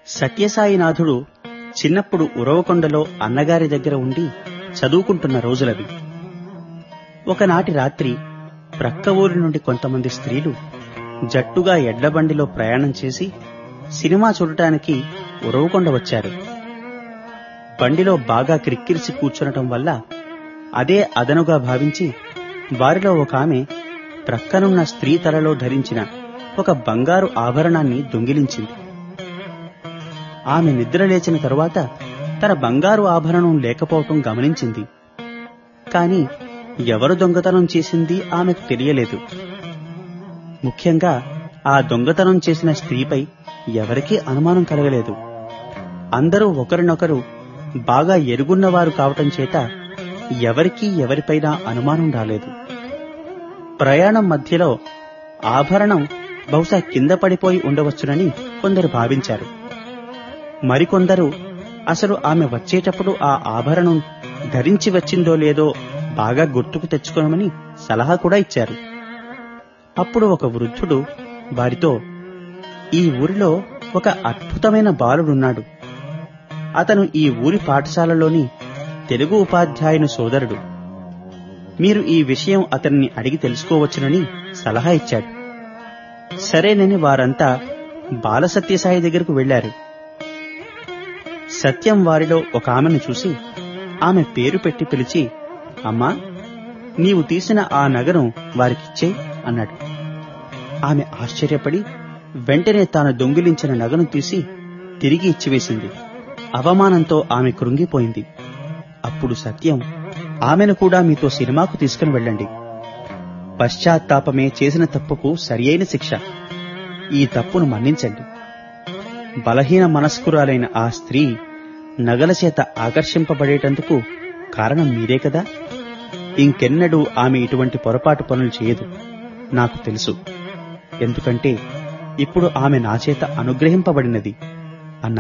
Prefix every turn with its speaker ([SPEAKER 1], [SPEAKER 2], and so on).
[SPEAKER 1] సత్యసాయినాథుడు చిన్నప్పుడు ఉరవకొండలో అన్నగారి దగ్గర ఉండి చదువుకుంటున్న రోజులవి ఒకనాటి రాత్రి ప్రక్క ఊరి నుండి కొంతమంది స్త్రీలు జట్టుగా ఎడ్లబండిలో ప్రయాణం చేసి సినిమా చూడటానికి ఉరవకొండ వచ్చారు బండిలో బాగా క్రిక్కిరిసి కూర్చునటం వల్ల అదే అదనుగా భావించి వారిలో ఒక ఆమె ప్రక్కనున్న స్త్రీ తలలో ధరించిన ఒక బంగారు ఆభరణాన్ని దొంగిలించింది ఆమె నిద్ర లేచిన తరువాత తన బంగారు ఆభరణం లేకపోవటం గమనించింది కాని ఎవరు దొంగతనం చేసింది ఆమెకు తెలియలేదు ముఖ్యంగా ఆ దొంగతనం చేసిన స్త్రీపై ఎవరికీ అనుమానం కలగలేదు అందరూ ఒకరినొకరు బాగా ఎరుగున్నవారు కావటం చేత ఎవరికీ ఎవరిపైనా అనుమానం రాలేదు ప్రయాణం మధ్యలో ఆభరణం బహుశా కింద పడిపోయి ఉండవచ్చునని కొందరు భావించారు మరికొందరు అసలు ఆమె వచ్చేటప్పుడు ఆ ఆభరణం ధరించి వచ్చిందో లేదో బాగా గుర్తుకు తెచ్చుకోమని సలహా కూడా ఇచ్చారు అప్పుడు ఒక వృద్ధుడు వారితో ఈ ఊరిలో ఒక అద్భుతమైన బాలుడున్నాడు అతను ఈ ఊరి పాఠశాలలోని తెలుగు ఉపాధ్యాయుని సోదరుడు మీరు ఈ విషయం అతన్ని అడిగి తెలుసుకోవచ్చునని సలహా ఇచ్చాడు సరేనని వారంతా బాలసత్యసాయి దగ్గరకు వెళ్లారు సత్యం వారిలో ఒక ఆమెను చూసి ఆమె పేరు పెట్టి పిలిచి అమ్మా నీవు తీసిన ఆ నగరం వారికిచ్చే అన్నాడు ఆమె ఆశ్చర్యపడి వెంటనే తాను దొంగిలించిన నగను తీసి తిరిగి ఇచ్చివేసింది అవమానంతో ఆమె కృంగిపోయింది అప్పుడు సత్యం ఆమెను కూడా మీతో సినిమాకు తీసుకుని వెళ్ళండి పశ్చాత్తాపమే చేసిన తప్పుకు సరియైన శిక్ష ఈ తప్పును మన్నించండి బలహీన మనస్కురాలైన ఆ స్త్రీ నగల చేత ఆకర్షింపబడేటందుకు కారణం మీరే కదా ఇంకెన్నడూ ఆమె ఇటువంటి పొరపాటు పనులు చేయదు నాకు తెలుసు ఎందుకంటే ఇప్పుడు ఆమె నా చేత అనుగ్రహింపబడినది